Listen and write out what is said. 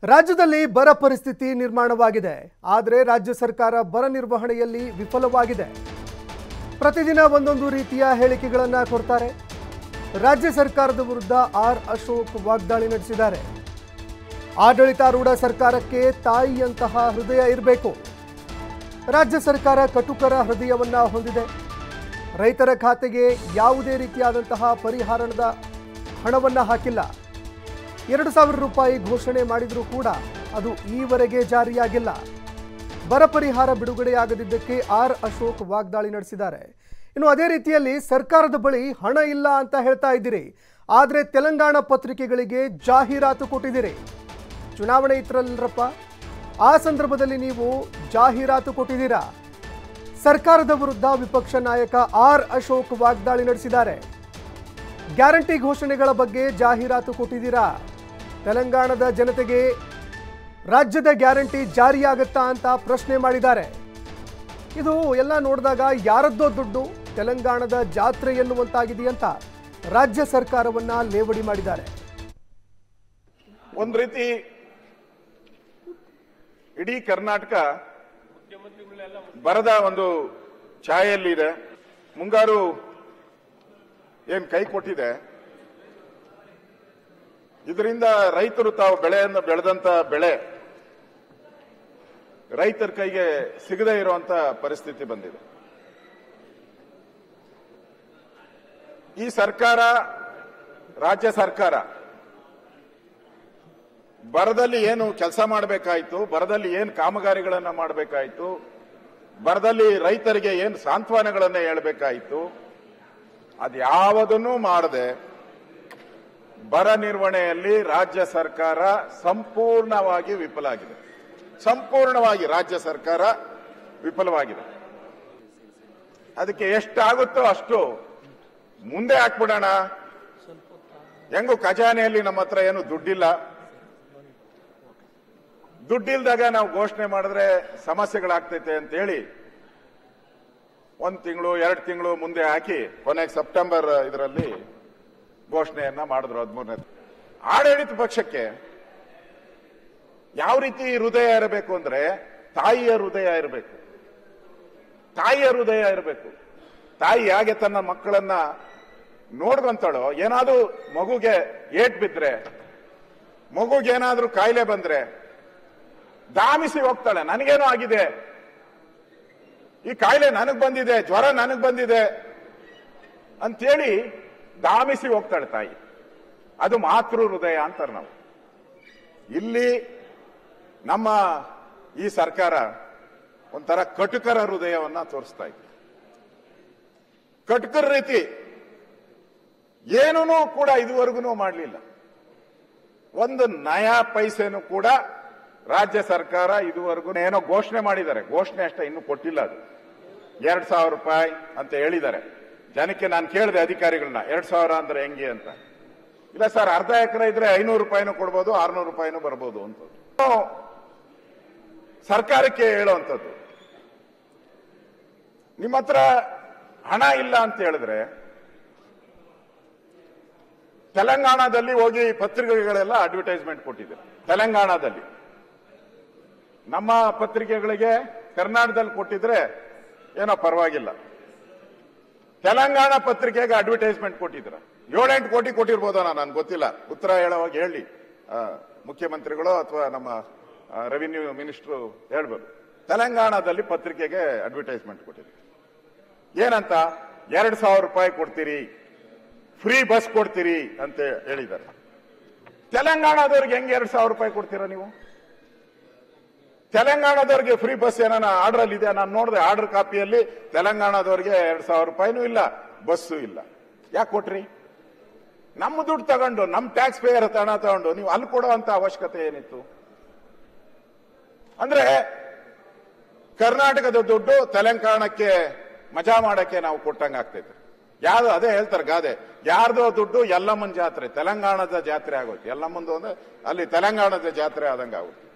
ರಾಜ್ಯದಲ್ಲಿ ಬರ ಪರಿಸ್ಥಿತಿ ನಿರ್ಮಾಣವಾಗಿದೆ ಆದರೆ ರಾಜ್ಯ ಸರ್ಕಾರ ಬರ ನಿರ್ವಹಣೆಯಲ್ಲಿ ವಿಫಲವಾಗಿದೆ ಪ್ರತಿದಿನ ಒಂದೊಂದು ರೀತಿಯ ಹೇಳಿಕೆಗಳನ್ನು ಕೊಡ್ತಾರೆ ರಾಜ್ಯ ಸರ್ಕಾರದ ವಿರುದ್ಧ ಆರ್ ಅಶೋಕ್ ವಾಗ್ದಾಳಿ ನಡೆಸಿದ್ದಾರೆ ಆಡಳಿತಾರೂಢ ಸರ್ಕಾರಕ್ಕೆ ತಾಯಿಯಂತಹ ಹೃದಯ ಇರಬೇಕು ರಾಜ್ಯ ಸರ್ಕಾರ ಕಟುಕರ ಹೃದಯವನ್ನ ಹೊಂದಿದೆ ರೈತರ ಖಾತೆಗೆ ಯಾವುದೇ ರೀತಿಯಾದಂತಹ ಪರಿಹಾರದ ಹಣವನ್ನ ಹಾಕಿಲ್ಲ ಎರಡು ಸಾವಿರ ರೂಪಾಯಿ ಘೋಷಣೆ ಮಾಡಿದರೂ ಕೂಡ ಅದು ಈವರೆಗೆ ಜಾರಿಯಾಗಿಲ್ಲ ಬರ ಪರಿಹಾರ ಬಿಡುಗಡೆಯಾಗದಿದ್ದಕ್ಕೆ ಆರ್ ಅಶೋಕ್ ವಾಗ್ದಾಳಿ ನಡೆಸಿದ್ದಾರೆ ಇನ್ನು ಅದೇ ರೀತಿಯಲ್ಲಿ ಸರ್ಕಾರದ ಬಳಿ ಹಣ ಇಲ್ಲ ಅಂತ ಹೇಳ್ತಾ ಇದ್ದೀರಿ ಆದರೆ ತೆಲಂಗಾಣ ಪತ್ರಿಕೆಗಳಿಗೆ ಜಾಹೀರಾತು ಕೊಟ್ಟಿದ್ದೀರಿ ಚುನಾವಣೆ ಇತ್ತರಲ್ರಪ್ಪ ಆ ಸಂದರ್ಭದಲ್ಲಿ ನೀವು ಜಾಹೀರಾತು ಕೊಟ್ಟಿದ್ದೀರಾ ಸರ್ಕಾರದ ವಿರುದ್ಧ ವಿಪಕ್ಷ ನಾಯಕ ಆರ್ ಅಶೋಕ್ ವಾಗ್ದಾಳಿ ನಡೆಸಿದ್ದಾರೆ ಗ್ಯಾರಂಟಿ ಘೋಷಣೆಗಳ ಬಗ್ಗೆ ಜಾಹೀರಾತು ಕೊಟ್ಟಿದ್ದೀರಾ ತೆಲಂಗಾಣದ ಜನತೆಗೆ ರಾಜ್ಯದ ಗ್ಯಾರಂಟಿ ಜಾರಿಯಾಗುತ್ತಾ ಅಂತ ಪ್ರಶ್ನೆ ಮಾಡಿದ್ದಾರೆ ಇದು ಎಲ್ಲ ನೋಡಿದಾಗ ಯಾರದ್ದೋ ದುಡ್ಡು ತೆಲಂಗಾಣದ ಜಾತ್ರೆ ಎನ್ನುವಂತಾಗಿದೆಯಂತ ರಾಜ್ಯ ಸರ್ಕಾರವನ್ನ ಲೇವಡಿ ಮಾಡಿದ್ದಾರೆ ಒಂದ್ ರೀತಿ ಇಡೀ ಕರ್ನಾಟಕ ಬರದ ಒಂದು ಛಾಯೆಯಲ್ಲಿದೆ ಮುಂಗಾರು ಏನ್ ಕೈ ಕೊಟ್ಟಿದೆ ಇದರಿಂದ ರೈತರು ತಾವು ಬೆಳೆಯನ್ನು ಬೆಳೆದಂತ ಬೆಳೆ ರೈತರ ಕೈಗೆ ಸಿಗದೇ ಇರುವಂತ ಪರಿಸ್ಥಿತಿ ಬಂದಿದೆ ಈ ಸರ್ಕಾರ ರಾಜ್ಯ ಸರ್ಕಾರ ಬರದಲ್ಲಿ ಏನು ಕೆಲಸ ಮಾಡಬೇಕಾಯ್ತು ಬರದಲ್ಲಿ ಏನು ಕಾಮಗಾರಿಗಳನ್ನ ಮಾಡಬೇಕಾಯ್ತು ಬರದಲ್ಲಿ ರೈತರಿಗೆ ಏನು ಸಾಂತ್ವನಗಳನ್ನ ಹೇಳ್ಬೇಕಾಯ್ತು ಅದ್ಯಾವುದನ್ನೂ ಮಾಡದೆ ಬರ ನಿರ್ವಹಣೆಯಲ್ಲಿ ರಾಜ್ಯ ಸರ್ಕಾರ ಸಂಪೂರ್ಣವಾಗಿ ವಿಫಲ ಆಗಿದೆ ಸಂಪೂರ್ಣವಾಗಿ ರಾಜ್ಯ ಸರ್ಕಾರ ವಿಫಲವಾಗಿದೆ ಅದಕ್ಕೆ ಎಷ್ಟಾಗುತ್ತೋ ಅಷ್ಟು ಮುಂದೆ ಹಾಕ್ಬಿಡೋಣ ಹೆಂಗು ಖಜಾನೆಯಲ್ಲಿ ನಮ್ಮ ಹತ್ರ ಏನು ದುಡ್ಡಿಲ್ಲ ದುಡ್ಡಿಲ್ದಾಗ ನಾವು ಘೋಷಣೆ ಮಾಡಿದ್ರೆ ಸಮಸ್ಯೆಗಳಾಗ್ತೈತೆ ಅಂತ ಹೇಳಿ ಒಂದ್ ತಿಂಗಳು ಎರಡು ತಿಂಗಳು ಮುಂದೆ ಹಾಕಿ ಕೊನೆಗೆ ಸೆಪ್ಟೆಂಬರ್ ಇದರಲ್ಲಿ ಘೋಷಣೆಯನ್ನ ಮಾಡಿದ್ರು ಹದಿಮೂರನೇ ಆಡಳಿತ ಪಕ್ಷಕ್ಕೆ ಯಾವ ರೀತಿ ಹೃದಯ ಇರಬೇಕು ಅಂದ್ರೆ ತಾಯಿಯ ಹೃದಯ ಇರಬೇಕು ತಾಯಿಯ ಹೃದಯ ಇರಬೇಕು ತಾಯಿ ಹೇಗೆ ತನ್ನ ಮಕ್ಕಳನ್ನ ನೋಡ್ಕೊಂತಾಳೋ ಏನಾದ್ರೂ ಮಗುಗೆ ಏಟ್ ಬಿದ್ರೆ ಮಗುಗೇನಾದ್ರೂ ಕಾಯಿಲೆ ಬಂದ್ರೆ ಧಾಮಿಸಿ ಹೋಗ್ತಾಳೆ ನನಗೇನೋ ಆಗಿದೆ ಈ ಕಾಯಿಲೆ ನನಗ್ ಬಂದಿದೆ ಜ್ವರ ನನಗ್ ಬಂದಿದೆ ಅಂತೇಳಿ ಧಾಮಿಸಿ ಹೋಗ್ತಾಳೆ ತಾಯಿ ಅದು ಮಾತೃ ಹೃದಯ ಅಂತಾರೆ ನಾವು ಇಲ್ಲಿ ನಮ್ಮ ಈ ಸರ್ಕಾರ ಒಂಥರ ಕಟುಕರ ಹೃದಯವನ್ನ ತೋರಿಸ್ತಾ ಇದೆ ಕಟುಕರ ರೀತಿ ಏನೂ ಕೂಡ ಇದುವರೆಗೂ ಮಾಡಲಿಲ್ಲ ಒಂದು ನಯಾ ಪೈಸೆನೂ ಕೂಡ ರಾಜ್ಯ ಸರ್ಕಾರ ಇದುವರೆಗೂ ಏನೋ ಘೋಷಣೆ ಮಾಡಿದ್ದಾರೆ ಘೋಷಣೆ ಅಷ್ಟೇ ಇನ್ನೂ ಕೊಟ್ಟಿಲ್ಲ ಅದು ಎರಡ್ ಸಾವಿರ ರೂಪಾಯಿ ಅಂತ ಹೇಳಿದ್ದಾರೆ ಜನಕ್ಕೆ ನಾನು ಕೇಳಿದೆ ಅಧಿಕಾರಿಗಳನ್ನ ಎರಡ್ ಸಾವಿರ ಅಂದ್ರೆ ಹೆಂಗೆ ಅಂತ ಇಲ್ಲ ಸರ್ ಅರ್ಧ ಎಕರೆ ಇದ್ರೆ ಐನೂರು ರೂಪಾಯಿನೂ ಕೊಡ್ಬೋದು ಆರ್ನೂರು ರೂಪಾಯಿನೂ ಬರ್ಬೋದು ಅಂತ ಸರ್ಕಾರಕ್ಕೆ ಹೇಳುವಂಥದ್ದು ನಿಮ್ಮ ಹತ್ರ ಹಣ ಇಲ್ಲ ಅಂತ ಹೇಳಿದ್ರೆ ತೆಲಂಗಾಣದಲ್ಲಿ ಹೋಗಿ ಪತ್ರಿಕೆಗಳೆಲ್ಲ ಅಡ್ವರ್ಟೈಸ್ಮೆಂಟ್ ಕೊಟ್ಟಿದ್ದಾರೆ ತೆಲಂಗಾಣದಲ್ಲಿ ನಮ್ಮ ಪತ್ರಿಕೆಗಳಿಗೆ ಕರ್ನಾಟಕದಲ್ಲಿ ಕೊಟ್ಟಿದ್ರೆ ಏನೋ ಪರವಾಗಿಲ್ಲ ತೆಲಂಗಾಣ ಪತ್ರಿಕೆಗೆ ಅಡ್ವರ್ಟೈಸ್ಮೆಂಟ್ ಕೊಟ್ಟಿದ್ರ ಏಳೆಂಟು ಕೋಟಿ ಕೊಟ್ಟಿರ್ಬೋದ ನನ್ಗೆ ಗೊತ್ತಿಲ್ಲ ಉತ್ತರ ಹೇಳೋವಾಗ ಹೇಳಿ ಆ, ಮುಖ್ಯಮಂತ್ರಿಗಳು ಅಥವಾ ನಮ್ಮ ರೆವಿನ್ಯೂ ಮಿನಿಸ್ಟ್ರು ಹೇಳ್ಬೋದು ತೆಲಂಗಾಣದಲ್ಲಿ ಪತ್ರಿಕೆಗೆ ಅಡ್ವರ್ಟೈಸ್ಮೆಂಟ್ ಕೊಟ್ಟಿದ್ರು ಏನಂತ ಎರಡ್ ಸಾವಿರ ರೂಪಾಯಿ ಕೊಡ್ತೀರಿ ಫ್ರೀ ಬಸ್ ಕೊಡ್ತೀರಿ ಅಂತ ಹೇಳಿದ್ದಾರೆ ತೆಲಂಗಾಣದವ್ರಿಗೆ ಹೆಂಗೆ ಎರಡ್ ಸಾವಿರ ರೂಪಾಯಿ ಕೊಡ್ತೀರಾ ನೀವು ತೆಲಂಗಾಣದವ್ರಿಗೆ ಫ್ರೀ ಬಸ್ ಏನಾನ ಆರ್ಡರ್ ಅಲ್ಲಿ ಇದೆ ನಾನು ನೋಡಿದೆ ಆರ್ಡರ್ ಕಾಪಿಯಲ್ಲಿ ತೆಲಂಗಾಣದವ್ರಿಗೆ ಎರಡ್ ಸಾವಿರ ರೂಪಾಯಿನೂ ಇಲ್ಲ ಬಸ್ಸು ಇಲ್ಲ ಯಾಕೆ ಕೊಟ್ರಿ ನಮ್ಮ ದುಡ್ಡು ತಗೊಂಡು ನಮ್ಮ ಟ್ಯಾಕ್ಸ್ ಪೇಯರ್ ಹಣ ತಗೊಂಡು ನೀವು ಅಲ್ಲಿ ಕೊಡುವಂತ ಅವಶ್ಯಕತೆ ಏನಿತ್ತು ಅಂದ್ರೆ ಕರ್ನಾಟಕದ ದುಡ್ಡು ತೆಲಂಗಾಣಕ್ಕೆ ಮಜಾ ಮಾಡಕ್ಕೆ ನಾವು ಕೊಟ್ಟಂಗ ಆಗ್ತೈತೆ ಯಾವ್ದು ಅದೇ ಹೇಳ್ತಾರೆ ಗಾದೆ ಯಾರ್ದೋ ದುಡ್ಡು ಎಲ್ಲಮ್ಮನ ಜಾತ್ರೆ ತೆಲಂಗಾಣದ ಜಾತ್ರೆ ಆಗೋಯ್ತು ಎಲ್ಲಮ್ಮಂದು ಅಂದ್ರೆ ಅಲ್ಲಿ ತೆಲಂಗಾಣದ ಜಾತ್ರೆ ಆದಂಗ ಆಗುತ್ತೆ